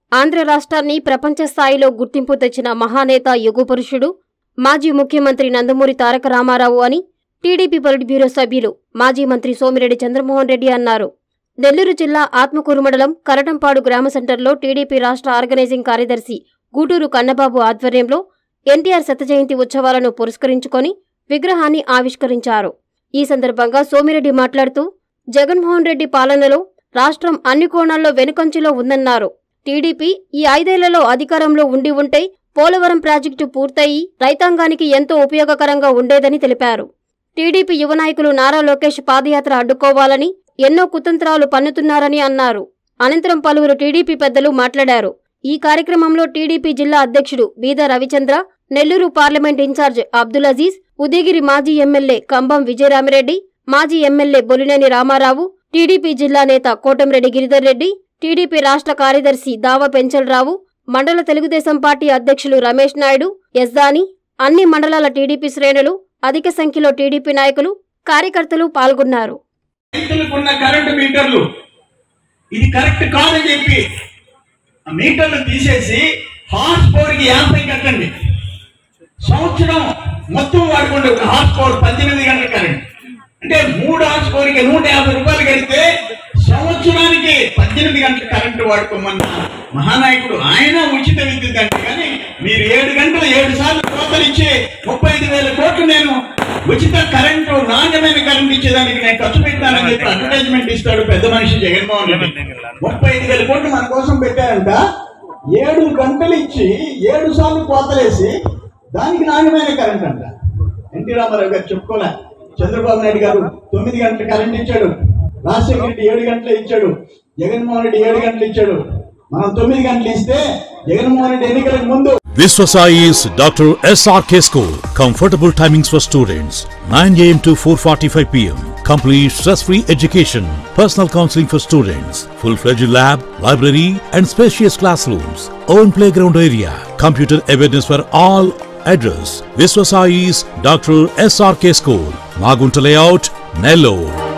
ఆంధ్ర రాష్ట్రాన్ని ప్రపంచ స్థాయిలో గుర్తింపు తెచ్చిన మహానేత యుగపురుషుడు మాజీ ముఖ్యమంత్రి నందమూరి తారక రామారావు అని టీడీపీ పొలిట్ బ్యూరో సభ్యులు మాజీ మంత్రి సోమిరెడ్డి చంద్రమోహన్ రెడ్డి అన్నారు నెల్లూరు జిల్లా ఆత్మకూరు మండలం కరటంపాడు గ్రామ సెంటర్లో టీడీపీ రాష్ట్ర ఆర్గనైజింగ్ కార్యదర్శి గూటూరు కన్నబాబు ఆధ్వర్యంలో ఎన్టీఆర్ శత జయంతి ఉత్సవాలను పురస్కరించుకొని విగ్రహాన్ని ఆవిష్కరించారు ఈ సందర్భంగా సోమిరెడ్డి మాట్లాడుతూ జగన్మోహన్ రెడ్డి పాలనలో రాష్ట్రం అన్ని కోణాల్లో వెనుకంచులో ఉందన్నారు టీడీపీ ఈ ఐదేళ్లలో అధికారంలో ఉండి ఉంటే పోలవరం ప్రాజెక్టు పూర్తయి రైతాంగానికి ఎంతో ఉపయోగకరంగా ఉండేదని తెలిపారు టీడీపీ యువ నాయకులు నారా లోకేష్ పాదయాత్ర అడ్డుకోవాలని ఎన్నో కుతంత్రాలు పన్నుతున్నారని అన్నారు అనంతరం పలువురు టీడీపీ పెద్దలు మాట్లాడారు ఈ కార్యక్రమంలో టీడీపీ జిల్లా అధ్యక్షుడు బీద రవిచంద్ర నెల్లూరు పార్లమెంట్ ఇన్ఛార్జ్ అబ్దుల్ అజీజ్ ఉదయగిరి మాజీ ఎమ్మెల్యే కంబం విజయరామిరెడ్డి మాజీ ఎమ్మెల్యే బొలినేని రామారావు టీడీపీ జిల్లా నేత కోటంరెడ్డి గిరిధర్ రెడ్డి టీడీపీ రాష్ట్ర కార్యదర్శి దావ పెంచలరావు మండల తెలుగుదేశం పార్టీ అధ్యక్షులు రమేష్ నాయుడు ఎస్దాని అన్ని మండలాల టీడీపీ శ్రేణులు అధిక సంఖ్యలో టీడీపీ నాయకులు కార్యకర్తలు పాల్గొన్నారు రైతులకున్న కరెంటు మీటర్లు ఇది కరెక్ట్ కాదని చెప్పి ఆ మీటర్లు తీసేసి హార్స్ పవర్ కి యాభై కట్టండి సంవత్సరం మొత్తం వాడుకోండి ఒక హార్స్ పవర్ పద్దెనిమిది గంటల కరెంట్ అంటే మూడు హార్స్ పవర్ కి నూట యాభై రూపాయలు కడితే సంవత్సరానికి పద్దెనిమిది గంటల కరెంటు వాడుకోమన్న మహానాయకుడు ఆయన ఉచిత విద్యుత్ అంటే కానీ మీరు ఏడు గంటలు ఏడు సార్లు కోతలు ఇచ్చి ముప్పై ఐదు వేల కోట్లు నేను ఉచిత కరెంటు నాణ్యమైన కరెంట్ ఇచ్చేదానికి నేను ఖర్చు పెట్టానని చెప్పి అడ్వర్టైజ్మెంట్ ఇస్తాడు పెద్ద మనిషి జగన్మోహన్ రెడ్డి ముప్పై ఐదు వేల కోట్లు మన కోసం పెట్టారంట ఏడు గంటలు ఇచ్చి ఏడు సార్లు కోతలేసి దానికి నాణ్యమైన కరెంట్ అంట ఎన్టీ రామారావు గారు చెప్పుకోలే చంద్రబాబు నాయుడు గారు తొమ్మిది గంటల కరెంట్ ఇచ్చాడు రాజశేఖర రెడ్డి ఏడు గంటలు ఇచ్చాడు జగన్మోహన్ రెడ్డి ఏడు గంటలు ఇచ్చాడు మనం తొమ్మిది గంటలు ఇస్తే జగన్మోహన్ రెడ్డి ఎన్నికలకు ముందు Viswasai is Dr. SRK School. Comfortable timings for students 9 am to 4:45 pm. Complete stress-free education. Personal counseling for students. Full-fledged lab, library, and spacious classrooms. Own playground area. Computer awareness for all. Address: Viswasai's Dr. SRK School. Magunta Layout, Nellore.